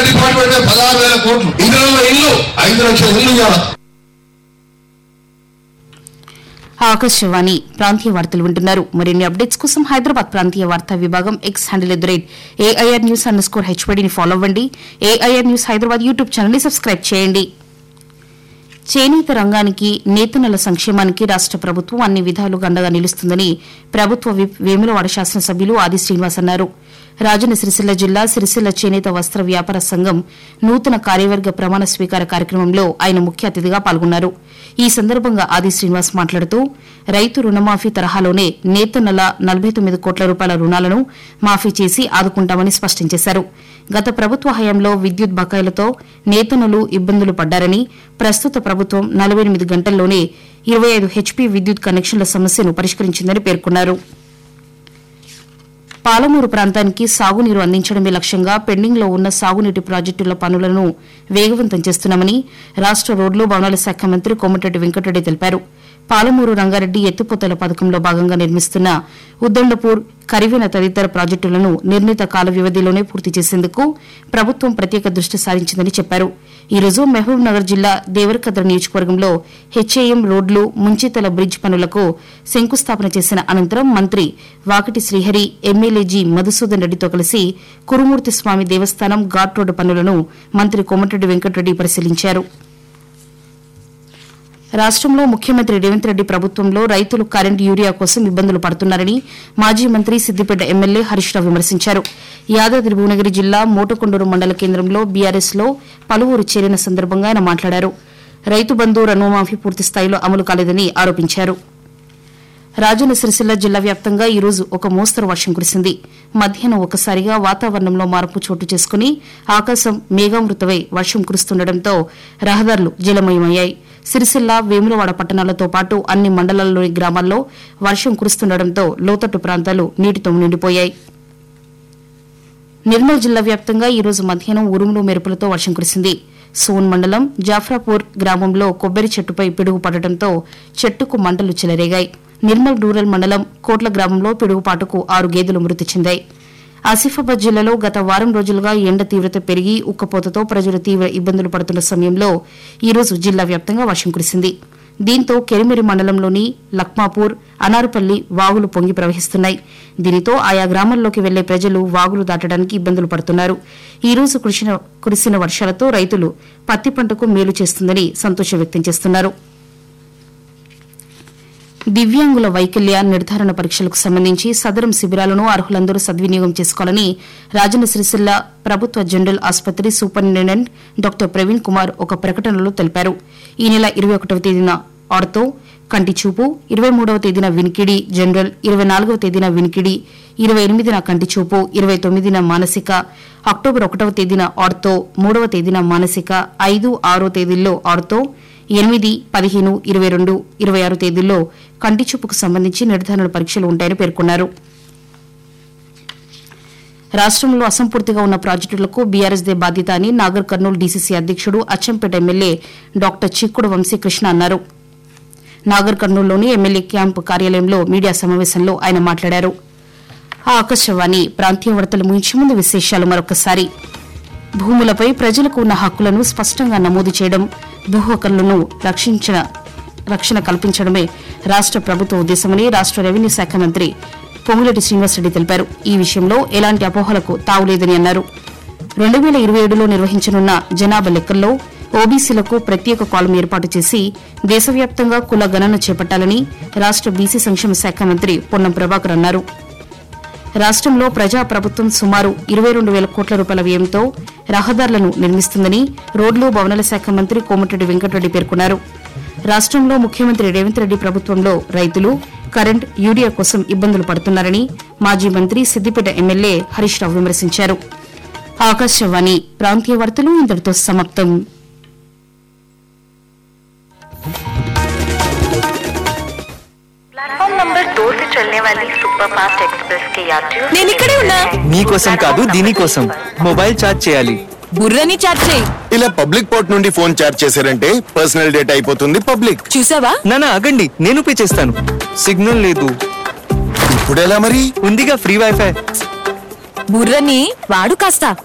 department పదహారు వేల కోట్లు ఇందులో ఇల్లు ఐదు లక్షల ఇల్లు ఇవ్వాలి ఆకాశవాణి ప్రాంతీయ వార్తలు వింటున్నారు మరిన్ని అప్డేట్స్ కోసం హైదరాబాద్ ప్రాంతీయ వార్తా విభాగం X handle at the rate AIR news under score హెచ్పీడీని ఫాలో అవ్వండి AIR news Hyderabad YouTube channel ని సబ్స్క్రైబ్ చేయండి చేనేత రంగానికి నేతన్నల సంక్షేమానికి రాష్ట ప్రభుత్వం అన్ని విధాలుగా అండగా నిలుస్తుందని ప్రభుత్వ విప్ వేములవాడ శాసనసభ్యులు ఆది శ్రీనివాస్ అన్నారు రాజన్న సిరిసిల్ల జిల్లా సిరిసిల్ల చేనేత వస్త్ర వ్యాపార సంఘం నూతన కార్యవర్గ ప్రమాణ స్వీకార కార్యక్రమంలో ఆయన ముఖ్య అతిథిగా పాల్గొన్నారు ఈ సందర్భంగా ఆది శ్రీనివాస్ మాట్లాడుతూ రైతు రుణమాఫీ తరహాలోనే నేతన్నల నలభై తొమ్మిది కోట్ల రూపాయల రుణాలను మాఫీ చేసి ఆదుకుంటామని స్పష్టం చేశారు గత ప్రభుత్వ హయాంలో విద్యుత్ బకాయిలతో నేతన్నలు ఇబ్బందులు పడ్డారని ప్రస్తుత ప్రభుత్వం నలభై ఎనిమిది గంటల్లోనే ఇరవై ఐదు హెచ్పీ విద్యుత్ కనెక్షన్ల సమస్యను పరిష్కరించిందని పేర్కొన్నారు పాలమూరు ప్రాంతానికి సాగునీరు అందించడమే లక్ష్యంగా పెండింగ్లో ఉన్న సాగునీటి ప్రాజెక్టుల పనులను వేగవంతం చేస్తున్నామని రాష్ట రోడ్లు భవనాల శాఖ మంత్రి కోమటిరెడ్డి వెంకటరెడ్డి తెలిపారు పాలమూరు రంగారెడ్డి ఎత్తిపోతల పథకంలో భాగంగా నిర్మిస్తున్న ఉద్దండపూర్ కరివెన తదితర ప్రాజెక్టులను నిర్ణీత కాల వ్యవధిలోనే పూర్తి చేసేందుకు ప్రభుత్వం ప్రత్యేక దృష్టి సారించిందని చెప్పారు ఈ రోజు మహబూబ్ నగర్ జిల్లా దేవరకద్ర నియోజకవర్గంలో హెచ్ఏఎం రోడ్లు ముంచితల బ్రిడ్జ్ పనులకు శంకుస్థాపన చేసిన అనంతరం మంత్రి వాకటి శ్రీహరి ఎమ్మెల్యే జి మధుసూదన్ రెడ్డితో కలిసి కురుమూర్తి స్వామి దేవస్థానం ఘాట్ రోడ్డు పనులను మంత్రి కోమటిరెడ్డి వెంకటరెడ్డి పరిశీలించారు రాష్ట్రంలో ముఖ్యమంత్రి రేవంత్ రెడ్డి ప్రభుత్వంలో రైతులు కరెంట్ యూరియా కోసం ఇబ్బందులు పడుతున్నారని మాజీ మంత్రి సిద్దిపేట ఎమ్మెల్యే హరీష్ రావు విమర్శించారు యాదాద్రి భువనగిరి జిల్లా మోటకొండూరు మండల కేంద్రంలో బీఆర్ఎస్ లో పలువురు చేరిన సందర్భంగా ఆయన మాట్లాడారు రైతు బంధు రుణమాఫీ పూర్తి స్థాయిలో అమలు కాలేదని ఆరోపించారు రాజన్న సిరిసిల్ల జిల్లా వ్యాప్తంగా ఈ రోజు ఒక మోస్తరు వర్షం కురిసింది మధ్యాహ్నం ఒకసారిగా వాతావరణంలో మార్పు చోటు చేసుకుని ఆకాశం మేఘామృతమై వర్షం కురుస్తుండటంతో రహదారులు జలమయమయ్యాయి సిరిసిల్ల వేములవాడ పట్టణాలతో పాటు అన్ని మండలాల్లోని గ్రామాల్లో వర్షం కురుస్తుండటంతో లోతట్టు ప్రాంతాలు నీటితో నిండిపోయాయి నిర్మల్ జిల్లా వ్యాప్తంగా ఈ రోజు మధ్యాహ్నం ఉరుములు మెరుపులతో వర్షం కురిసింది సోన్ మండలం జాఫ్రాపూర్ గ్రామంలో కొబ్బరి చెట్టుపై పిడుగు పడటంతో చెట్టుకు మంటలు చెలరేగాయి నిర్మల్ రూరల్ మండలం కోట్ల గ్రామంలో పిడుగుపాటుకు ఆరు గేదెలు మృతి చెందాయి ఆసిఫాబాద్ జిల్లాలో గత వారం రోజులుగా ఎండ తీవ్రత పెరిగి ఉక్కపోతతో ప్రజలు తీవ్ర ఇబ్బందులు పడుతున్న సమయంలో ఈ రోజు జిల్లా వ్యాప్తంగా వర్షం కురిసింది దీంతో కెరిమెరి మండలంలోని లక్మాపూర్ అనారుపల్లి వాగులు పొంగి ప్రవహిస్తున్నాయి దీనితో ఆయా గ్రామాల్లోకి వెళ్లే ప్రజలు వాగులు దాటడానికి ఇబ్బందులు పడుతున్నారు ఈ రోజు కురిసిన కురిసిన వర్షాలతో రైతులు పత్తి పంటకు మేలు చేస్తుందని సంతోషం వ్యక్తం చేస్తున్నారు దివ్యాంగుల వైకల్య నిర్ధారణ పరీక్షలకు సంబంధించి సదరం శిబిరాలను అర్హులందరూ సద్వినియోగం చేసుకోవాలని రాజన్న సిరిసిల్ల ప్రభుత్వ జనరల్ ఆసుపత్రి సూపరింటెండెంట్ డాక్టర్ ప్రవీణ్ కుమార్ ఒక ప్రకటనలో తెలిపారు ఈ నెల ఇరవై ఒకటవ తేదీన ఆర్తో కంటి చూపు ఇరవై మూడవ తేదీన వినికిడి జనరల్ ఇరవై నాలుగవ తేదీన వినికిడి ఇరవై ఎనిమిదిన కంటి చూపు ఇరవై తొమ్మిదిన మానసిక అక్టోబర్ ఒకటవ తేదీన ఆర్తో మూడవ తేదీన మానసిక ఐదు ఆరో తేదీల్లో ఆర్తో ఎనిమిది పదిహేను ఇరవై రెండు ఇరవై ఆరు తేదీల్లో కంటి చూపుకు సంబంధించి నిర్ధారణ పరీక్షలు ఉంటాయని పేర్కొన్నారు రాష్ట్రంలో అసంపూర్తిగా ఉన్న ప్రాజెక్టులకు బీఆర్ఎస్ దే బాధ్యత అని నాగర్ కర్నూలు డీసీసీ అధ్యక్షుడు అచ్చంపేట ఎమ్మెల్యే డాక్టర్ చిక్కుడు వంశీకృష్ణ అన్నారు నాగర్ కర్నూలులోని ఎమ్మెల్యే క్యాంపు కార్యాలయంలో మీడియా సమావేశంలో ఆయన మాట్లాడారు ఆకాశవాణి ప్రాంతీయ వార్తలు ముగించే ముందు విశేషాలు మరొకసారి భూములపై ప్రజలకు ఉన్న హక్కులను స్పష్టంగా నమోదు చేయడం భూ హక్కులను రక్షించిన రక్షణ కల్పించడమే రాష్ట ప్రభుత్వ ఉద్దేశమని రాష్ట రెవెన్యూ శాఖ మంత్రి పొంగులేటి శ్రీనివాసరెడ్డి తెలిపారు ఈ విషయంలో ఎలాంటి అపోహలకు తావులేదని అన్నారు రెండు వేల ఇరవై ఏడులో నిర్వహించనున్న జనాభా లెక్కల్లో ఓబీసీలకు ప్రత్యేక కాలం ఏర్పాటు చేసి దేశవ్యాప్తంగా కుల గణన చేపట్టాలని రాష్ట బీసీ సంక్షేమ శాఖ మంత్రి పొన్నం ప్రభాకర్ అన్నారు రాష్ట్రంలో ప్రజా ప్రభుత్వం సుమారు ఇరవై రెండు వేల కోట్ల రూపాయల వ్యయంతో రహదారులను నిర్మిస్తుందని రోడ్లు భవనాల శాఖ మంత్రి కోమటిరెడ్డి వెంకటరెడ్డి పేర్కొన్నారు రాష్ట్రంలో ముఖ్యమంత్రి రేవంత్ రెడ్డి ప్రభుత్వంలో రైతులు కరెంట్ యూరియా కోసం ఇబ్బందులు పడుతున్నారని మాజీ మంత్రి సిద్దిపేట ఎమ్మెల్యే హరీష్ రావు విమర్శించారు ఆకాశవాణి ప్రాంతీయ వార్తలు ఇంతటితో సమాప్తం प्लेटफॉर्म नंबर दो से चलने वाली सुपर फास्ट एक्सप्रेस के यात्रियों నేను ఇక్కడే ఉన్నా నీకోసం కాదు దీనికోసం మొబైల్ ఛార్జ్ చేయాలి బుర్రని చాట్ చేయి ఇలా పబ్లిక్ పోర్ట్ నుండి ఫోన్ చార్జ్ చేశారంటే పర్సనల్ డేటా అయిపోతుంది పబ్లిక్ చూసావా నానా ఆగండి నేను పే చేస్తాను సిగ్నల్ లేదు ఇప్పుడు ఎలా మరి ఉందిగా ఫ్రీ వైఫై బుర్రని వాడు కాస్త